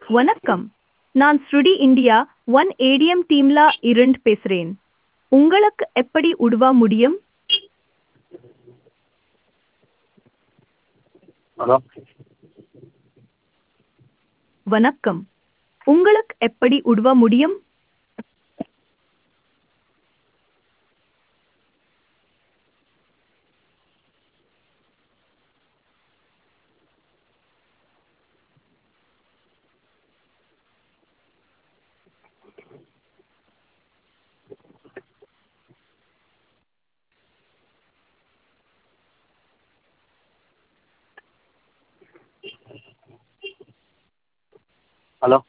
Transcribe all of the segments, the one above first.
வணக்கம் நான் ஸ்ருடி இந்தியா ஒன் ஏடிஎம் டீம்ல இருந்து பேசுறேன் உங்களுக்கு எப்படி உதவ முடியும் ஹலோ வணக்கம் உங்களுக்கு எப்படி உதவ முடியும் ஹலோ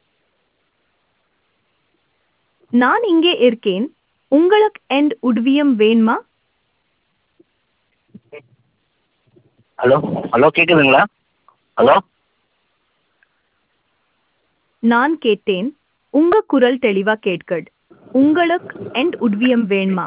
நான் இங்கே இருக்கேன் உங்களுக்கு எண்ட் உதவியம் வேணுமா ஹலோ ஹலோ கேட்குதுங்களா ஹலோ நான் கேட்டேன் உங்க குரல் தெளிவா கேட்கட் உங்களுக்கு எண்ட் உதவியம் வேணுமா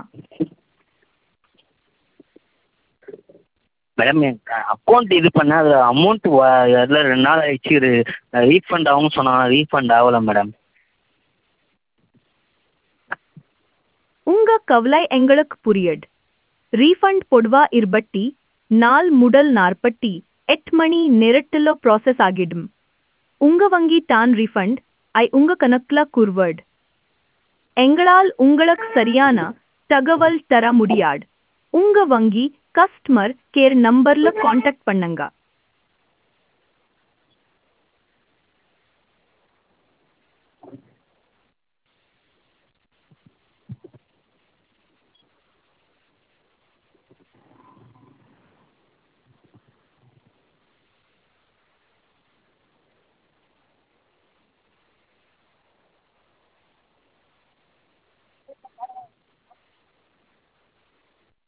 மேடம் என் அக்கௌண்ட் இது பண்ண அதில் அமௌண்ட் அதில் ரெண்டு நாள் ஆயிடுச்சு இது ரீஃபண்ட் ஆகும்னு சொன்னாங்க ரீஃபண்ட் ஆகலை மேடம் உங்க கவலை எங்களுக்கு புரியட் ரீஃபண்ட் பொதுவா இருபட்டி நாள் முதல் நாற்பட்டி எட்டு மணி நேரத்தில் ப்ராசஸ் ஆகிடும் உங்க வங்கி தான் ரீஃபண்ட் ஐ உங்க கணக்குல கூறுவட் எங்களால் உங்களுக்கு சரியான தகவல் தர முடியாது உங்க வங்கி கஸ்டமர் கேர் நம்பர்ல காண்டாக்ட் பண்ணுங்க